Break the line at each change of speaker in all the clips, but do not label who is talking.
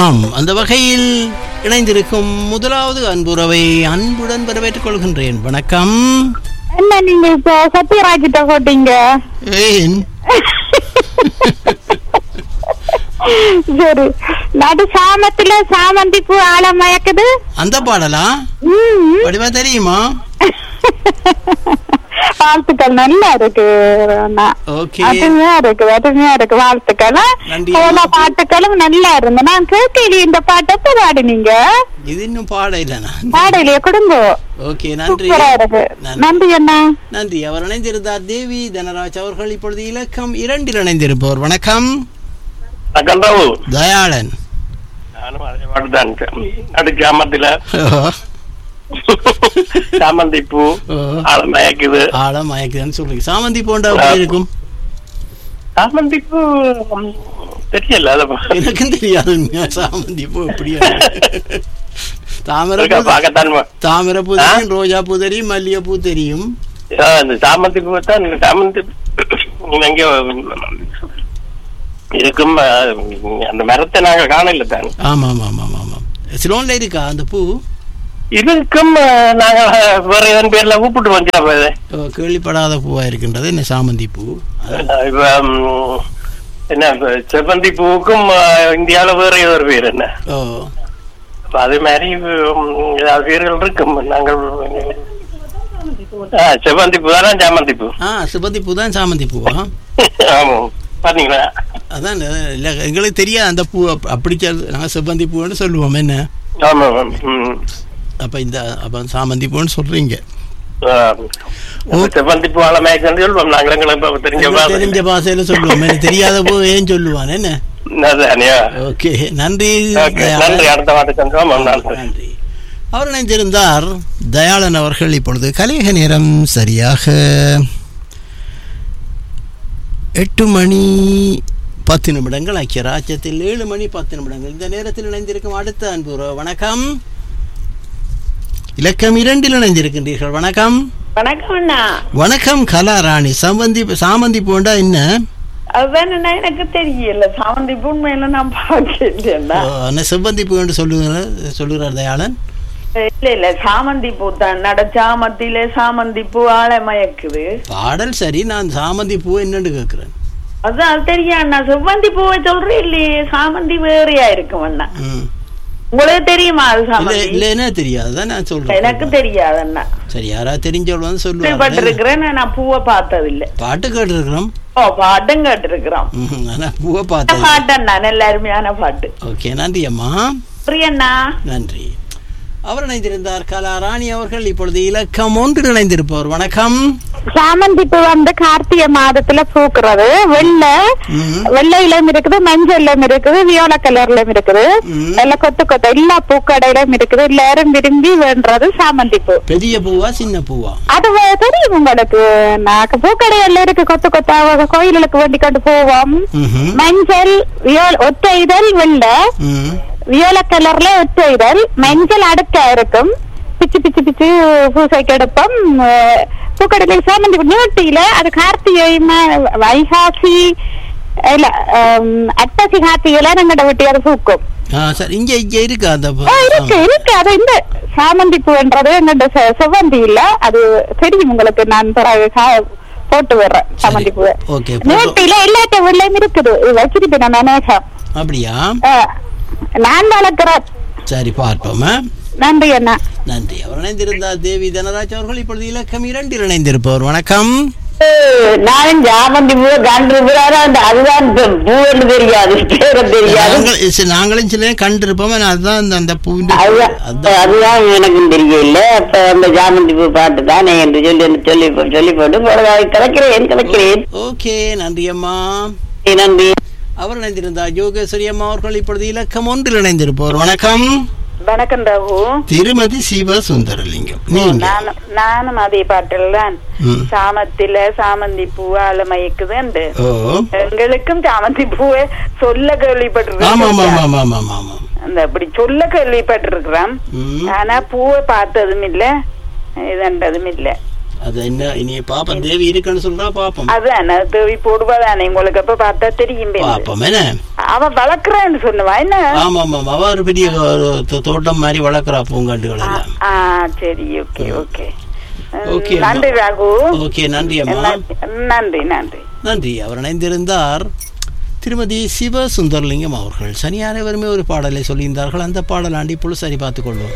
ஆமாம் அந்த வகையில் இணைந்திருக்கும் முதலாவது அன்புறவை அன்புடன் வரவேற்றுக் கொள்கின்றேன் வணக்கம்
என்ன நீங்க இப்ப சத்யராஜிட்ட போட்டீங்க
ஏன்
சரி நடு சாமத்துல சாமந்தி பூ ஆழ மயக்குது
அந்த பாடலா
ம்.
வடிவா தெரியுமா
வாழ்த்துக்கள் நல்லா இருக்கு அண்ணா.
ஓகே
அருமையா இருக்கு அருமையா இருக்கு வாழ்த்துக்கள்
நன்றி.
எல்லா பாட்டுகளும் நல்லா இருந்து நான் கேட்கலையே இந்த பாட்டை எப்ப பாடினீங்க
இது இன்னும் பாட இல்லை நான்
பாடலையே கொடுங்க
ஓகே நன்றி
சூப்பரா இருக்கு
நன்றி.
நன்றி அண்ணா
நன்றி அவர் இணைந்திருந்தார் தேவி தனராஜ் அவர்கள் இப்பொழுது இலக்கம் இரண்டில் இணைந்திருப்பவர் வணக்கம்
கண்டவு
தயாளன்
நானும் அதே பாட்டுதான் நடு கிராமத்துல
ஓ,
சாமந்தி பூ
ஓ.
ஆள மயக்குது
ஆழ மயக்குதுன்னு சொல்றீங்க சாமந்தி போண்டா எப்படி இருக்கும்
சாமந்தி பூ ம், தெரியல அத பா-
எனக்கும் தெரியாது உண்மையா சாமந்தி பூ எப்படி தாமரை
இருக்கா,
பூ
பார்க்கத்தான் வ-
தாமரை பூ தெரியும் ரோஜா பூ தெரியும் மல்லிகை பூ தெரியும்
ஆ, இந்த சாமந்தி பூ தான் இந்த சாமந்தி எங்க இருக்கும் ஆ, அந்த மரத்தை நாங்க காணல தான்
ஆமா ஆமா ஆமா ஆமா ஆமா சிலோன்ல இருக்கா அந்த பூ
இதுக்கும் ஆ, நாங்க வேற எதன் பேர்ல கூப்பிட்டு வந்தோம் இது.
ஓ, கேள்விப்படாத பூவா இருக்கின்றது என்ன சாமந்தி பூ
ஆ, இப்ப ம், என்ன இப்ப செவ்வந்தி பூவுக்கும் ஆ, இந்தியாவுல வேற ஏதோ ஒரு பேர் என்ன
ஓ
அப்ப அதே மாதிரி உம், ஏதாவது பேர்கள் இருக்கும் நாங்கள் ஆ, செவ்வந்தி பூ தானே சாமந்தி பூ
ஆ சிபந்தி பூ தான் சாமந்தி பூவா
ஆமாம் பாத்தீங்களா
அதான் இல்ல எங்களுக்கு தெரியாது அந்த பூ அப்- அப்படி சொல்- நாங்க செவ்வந்தி பூன்னு சொல்லுவோம் என்ன
ஆமா ஆமாம் ம்.
அப்ப இந்த அப்ப சாமந்தி பூன்னு சொல்றீங்க
ஆ. அப்ப செவ்வந்தி பூ ஆளமேய்க்கு சொல்லுவோம் நாங்கள் எங்களை இப்ப தெரிஞ்ச
எங்களுக்கு தெரிஞ்ச பாஷையில சொல்லுவோம் எனக்கு தெரியாத பூ ஏன் சொல்லுவான் என்ன
அதானியா
ஓகே நன்றி
ஓகே,
தயாளன்.
நன்றி அடுத்த வாட்டி சென்றோம் நன்றி
நன்றி அவர் இணைந்திருந்தார் தயாளன் அவர்கள் இப்பொழுது கலிக நேரம் சரியாக எட்டு மணி பத்து நிமிடங்கள் ஐக்கிய ராஜ்யத்தில் ஏழு மணி பத்து நிமிடங்கள் இந்த நேரத்தில் இணைந்திருக்கும் அடுத்த அன்பு உறவு. வணக்கம் இலக்கம் இரண்டில் இணைந்திருக்கின்றீர்கள் வணக்கம்
வணக்கம் அண்ணா
வணக்கம் கலாராணி சம்பந்தி சாமந்தி போண்டா என்ன
அதுதான் அண்ணா எனக்கு தெரியல சாமந்தி உண்மையில நான் பார்க்கலண்ணா
ஓ, என்ன செவ்வந்தி பூ என்று சொல்லுகிறார் சொல்லுகிறார் தயாளன்
இல்ல இல்ல சாமந்தி பூ தான் நட சாமத்தில சாமந்தி பூ ஆளை மயக்குது
பாடல் சரி நான் சாமந்தி பூ என்னன்னு கேட்கிறேன்
அதான் தெரியும் அண்ணா செவ்வந்தி பூவை சொல்றேன் இல்லையே சாமந்தி வேறையா இருக்கும் அண்ணா
ம்
உங்களுக்கு தெரியுமா அது
இல்ல
சாமந்தி
இல்லைன்னா தெரியாது தான் நான் சொல்றேன்
எனக்கு தெரியாது அண்ணா
சரி யாரா தெரிஞ்சவள் வந்து சொல்லுவாங்க
கேள்விப்பட்டிருக்கிறேன் நான் பூவை பார்த்தது இல்ல
பாட்டு கேட்டிருக்கிறோம்
ஓ பாட்டும் கேட்டிருக்கிறோம்
ம்ஹும். ஆனா பூவை பார்த்தது
பாட்டு அண்ணா நல்ல அருமையான பாட்டு
ஓகே நன்றி அம்மா
பிரியண்ணா
நன்றி அவர் இணைந்திருந்தார் கலா ராணி அவர்கள் இப்பொழுது இலக்கம் ஒன்று இணைந்திருப்பவர் வணக்கம்
சாமந்தி பூ வந்து கார்த்திகை மாதத்துல பூக்குறது வெள்ளை
ம்.
வெள்ளை இலம் இருக்குது மஞ்சள் இலம் இருக்குது வியோல கலர்லயும் இருக்குது
ம்.
எல்லாம் கொத்து கொத்து எல்லா பூக்கடையிலும் இருக்குது எல்லாரும் விரும்பி வேண்டது சாமந்தி பூ
பெரிய பூவா சின்ன பூவா
அது வே- தெரியும் உங்களுக்கு நாக்கு பூக்கடையில இருக்கு கொத்து கொத்தா கோயிலுக்கு வேண்டி கொண்டு போவோம்
ம்ஹும்.
மஞ்சள் வியோல் ஒற்றை இதழ் வெள்ளை
ம்.
வியோல கலர்ல ஒற்றை இதழ் மஞ்சள் அடுக்கா இருக்கும் பிச்சு பிச்சு பிச்சு பூசைக்கு எடுப்போம் அஹ், பூக்கடையில சாமந்தி பூ நீட்டியில அது கார்த்திகை ம- வைகாசி இல்ல ஆம், அட்டசி கார்த்திகையில எங்கட வெட்டி அது பூக்கும்
ஆ சரி இங்க இங்க இருக்கா அந்த பூ?
ஆ, இருக்கு இருக்கு அது இந்த சாமந்தி பூன்றது எங்கட செ- செவ்வந்தி இல்ல அது தெரியும் உங்களுக்கு நான் பிறகு கா- போட்டு வர்றேன் சாமந்தி பூ
ஓகே
நீட்டியில எல்லாத்த வெள்ளையும் இருக்குது இது வச்சிருப்பேன் நான் மேகம்
அப்படியா
நான் வளர்க்கிறேன்
சரி பார்ப்போம் ஆ?
நன்றி அண்ணா
நன்றி அவர் இணைந்திருந்தார் தேவி தனராஜ் அவர்கள் இப்பொழுது இலக்கம் இரண்டில் இணைந்திருப்பவர் வணக்கம்
நானும் சாமந்தி பூ கண்டு அந்த அதுதான் பூன்னு தெரியாது பேரும் தெரியாது
நாங்கள் சரி, நாங்களும் சில நேரம் கண்டிருப்போம் ஆனா அதுதான் அந்த- அந்த பூவின்
அதுதான்
அதுதான்
அதுதான் எனக்கும் தெரியல அப்ப அந்த ஜாமந்தி பூ பாட்டு தானே என்று சொல்லி சொல்லி சொல்லி போட்டு பொழுதாக கிடக்கிறேன் கிடக்கிறேன்
ஓகே நன்றி அம்மா
நன்றி
அவர் இணைந்திருந்தார் யோகேஸ்வரி அம்மா அவர்கள் இப்பொழுது இலக்கம் ஒன்றில் இணைந்திருப்பவர் வணக்கம்
வணக்கம் ரகு
திருமதி சிவ சுந்தரலிங்கம் நீங்க
நானும் நானும் அதே பாட்டில் தான்
ம்.
சாமத்தில சாமந்தி பூ மயக்குதுண்டு
ஓ
எங்களுக்கும் சாமந்தி பூவை சொல்ல
ஆமா ஆமா
கேள்விப்பட்டிருக்கேன்
ஆமா ஆமா ஆமா ஆமா ஆமா
அந்த அப்படி சொல்ல கேள்விப்பட்டிருக்கிறோம்
ம்.
ஆனா பூவை பார்த்ததும் இல்ல இதன்றதும் இல்ல
அது என்ன இனி பாப்போம் தேவி இருக்குன்னு சொல்றா பாப்போம்
அதான் தேவி போடுவாதானே உங்களுக்கு எப்ப பார்த்தா தெரியும் பேரு.
பாப்போம் என்ன
அவ வளர்க்கறேன்னு சொன்னவா என்ன
ஆமா ஆமா ஆமா. அவ ஒரு பெரிய ஒரு தோ- தோட்டம் மாதிரி வளர்க்குறா பூங்காண்டுகள் எல்லாம்
ஆ சரி ஓகே ஓகே
Okay, அம்மா.
நன்றி ராகு
ஓகே நன்றி அம்மா
நன்றி, நன்றி நன்றி
நன்றி அவர் இணைந்திருந்தார் திருமதி சிவ சுந்தரலிங்கம் அவர்கள் சனியாரை வருமே ஒரு பாடலை சொல்லியிருந்தார்கள் அந்த பாடல் ஆண்டி இப்பொழுது சரி பார்த்துக் கொள்வோம்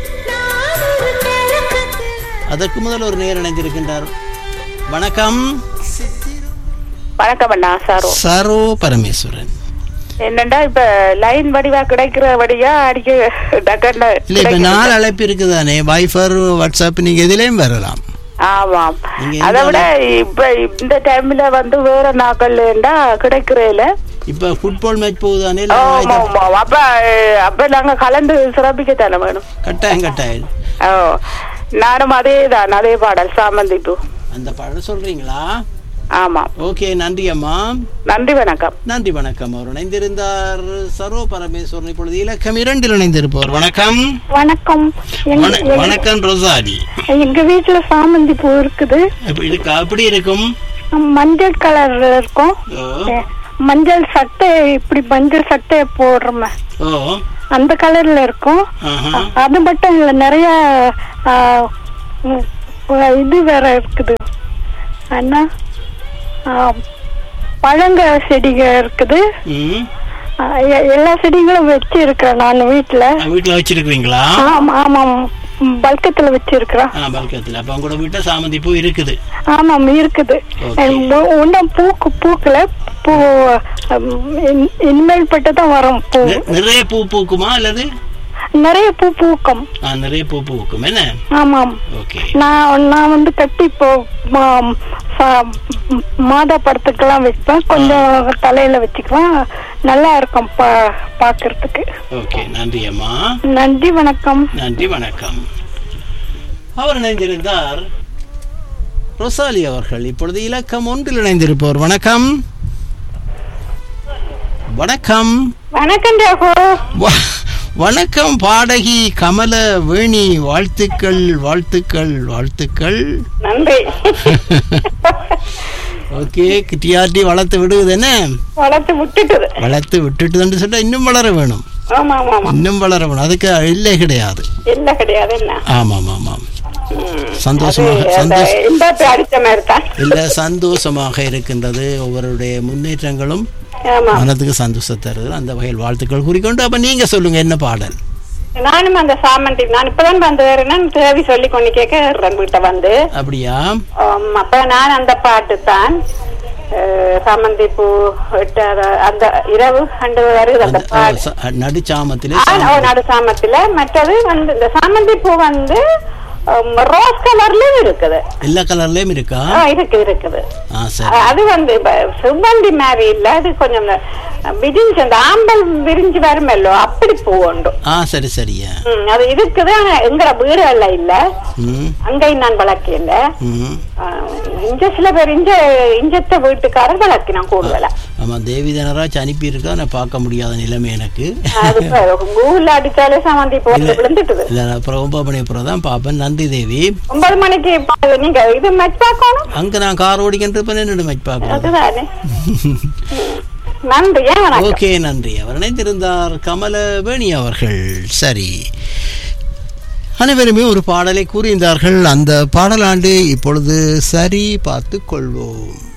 அதற்கு முதல் ஒரு நேர் இணைந்திருக்கின்றார் வணக்கம்
வணக்கம் அண்ணா சாரோ
சரோ பரமேஸ்வரன்
என்னண்டா இப்ப லைன் வடிவா கிடைக்கிற வடியா அடிக்க டக்கண்ட
இல்ல இப்ப நாலு அழைப்பு இருக்குதானே வைஃபர் வாட்ஸ்அப் நீங்க எதுலயும் வரலாம்
ஆமாம்
நீங்க
அதை
எந்த
விட இப்ப இந்த டைம்ல வந்து வேற நாக்கள்ண்டா கிடைக்கிறேல
இப்ப ஃபுட்பால் மேட்ச் போகுதானே இல்ல
ஆமா
இது-
ஆமா அப்ப அப்ப நாங்க கலந்து சிறப்பிக்கத்தானே வேணும்
கட்டாயம் கட்டாயம்
ஓ நானும் அதே தான் அதே பாடல் சாமந்தி பூ
அந்த பாடல் சொல்றீங்களா
ஆமா
ஓகே நன்றி அம்மா
நன்றி வணக்கம்
நன்றி வணக்கம் அவர் இணைந்திருந்தார் சரோ பரமேஸ்வரன் இப்பொழுது இலக்கம் இரண்டில் இணைந்திருப்பவர் வணக்கம்
வணக்கம்
வண- வணக்கம் ரோசாரி
எங்க வீட்டுல சாமந்தி பூ இருக்குது
எப்படி இருக்கா எப்படி இருக்கும்
மஞ்சள் கலர்ல இருக்கும்
ஓ,
மஞ்சள் சட்டை இப்படி மஞ்சள் சட்டை போடுறோமே
ஓ
அந்த கலர்ல இருக்கும்
ஆஹா.
அது மட்டும் இல்ல நிறைய ஆ, உம், இது வேற இருக்குது என்ன ஆ, பழங்க செடிக இருக்குது
ம்
ஆ, எ- எல்லா செடிகளும் வச்சு இருக்கிறேன் நான் வீட்டுல
வீட்டுல வச்சிருக்கீங்களா
ஆமா ஆமாம் பல்கத்துல வச்சிருக்கிறேன்
ஆ பல்கத்தில் அப்ப உங்களோட வீட்டுல சாமந்தி பூ இருக்குது
ஆமாம் இருக்குது
Okay.
ஒன்றும் பூக்கு பூக்கல பூ உம், இன்- இனிமேல் பட்டு தான் வரும் பூ
நி- நிறைய பூ பூக்குமா அல்லது
நிறைய பூ பூக்கும்
ஆ நிறைய பூ பூக்கும் என்ன
ஆமாம்
ஓகே
நான் நான் வந்து கட்டி இப்போ மா- சா- ம், மாதா படத்துக்கெல்லாம் வைப்பேன் கொஞ்சம் தலையில வச்சுக்குவேன் நல்லா இருக்கும் பா பார்க்கறதுக்கு
ஓகே நன்றி அம்மா
நன்றி வணக்கம்
நன்றி வணக்கம் அவர் இணைந்திருந்தார் ரொசாலி அவர்கள் இப்பொழுது இலக்கம் ஒன்றில் இணைந்திருப்பவர் வணக்கம் வணக்கம்
வணக்கம் ராகு
வ- வணக்கம் பாடகி கமல வேணி வாழ்த்துக்கள் வாழ்த்துக்கள் வாழ்த்துக்கள்
நன்றி
ஓகே டிஆர்டி வளர்த்து விடுவது என்ன
வளர்த்து விட்டுட்டுது
வளர்த்து விட்டுட்டுதுன்னு சொன்னா இன்னும் வளர வேணும்
ஆமா ஆமா ஆமா
இன்னும் வளர வேணும் அதுக்கு இல்லை கிடையாது
இல்ல கிடையாது என்ன
ஆமாம் ஆமாம் சந்தோஷமாக
அது அந்த
சந்தோஷ
இன்பத்தை அடிச்ச மாதிரி தான்
இல்ல சந்தோஷமாக இருக்கின்றது ஒவ்வொருடைய முன்னேற்றங்களும்
ஆமா
மனதுக்கு சந்தோஷம் தருது அந்த வகையில் வாழ்த்துக்கள் கூறிக்கொண்டு அப்ப நீங்க சொல்லுங்க என்ன பாடல்
நானும் அந்த சாமந்தி நான் இப்பதான் வந்து நான் தேவி சொல்லி கொண்டு கேட்க வீட்டை வந்து
அப்படியா
ஆம், அப்ப நான் அந்த பாட்டு தான் அஹ், சாமந்தி பூ விட்டு அத- அந்த இரவு அண்டு வருது அந்த
அந்த
பாட்டு
ச- நடுச்சாமத்திலே
ஆ, ஓ, நடு சாமத்துல மற்றது வந்து இந்த சாமந்தி பூ வந்து ஆம், ரோஸ் கலர்லயும் இருக்குது
எல்லா கலர்லயும் இருக்கா
ஆ, இருக்குது இருக்குது
ஆ சரி
அ- அது வந்து இப்ப சுகந்தி மாதிரி இல்ல அது கொஞ்சம் விரிஞ்சு அந்த ஆம்பல் விரிஞ்சு வருமல்லோ அப்படி பூ உண்டு
ஆ சரி சரியா
ம், அது இருக்குது ஆனா எங்கட வீடுகள்ல இல்ல
ம்
அங்கேயும் நான் வளர்க்கல
ம்
இஞ்ச சில பேர் இஞ்ச இஞ்சத்த வீட்டுக்காரர் வளர்க்கினான் கூடுதலா
ஆமா தேவி தனராஜ் அனுப்பியிருக்கா நான் பார்க்க முடியாத நிலைமை எனக்கு
அது இப்ப கூகுள்ல அடிச்சாலே சாமந்தி பூ வந்து விழுந்துட்டுது
இல்ல நான் அப்புறம் ஒன்பது மணி அப்புறம் தான் பார்ப்பேன் நன்றி தேவி
ஒன்பது மணிக்கு இப்ப நீங்க இது மேட்ச் பார்க்கணும்
அங்க நான் கார் ஓடிக்கிட்டு இருப்பேன் என்னோட மேட்ச் பார்க்கறது
அதுதானே ம். நன்றி ஏன் வணக்கம்
ஓகே நன்றி அவர் இணைந்திருந்தார் கமல வேணி அவர்கள் சரி அனைவருமே ஒரு பாடலை கூறியிருந்தார்கள் அந்த பாடலாண்டு இப்பொழுது சரி பார்த்து கொள்வோம்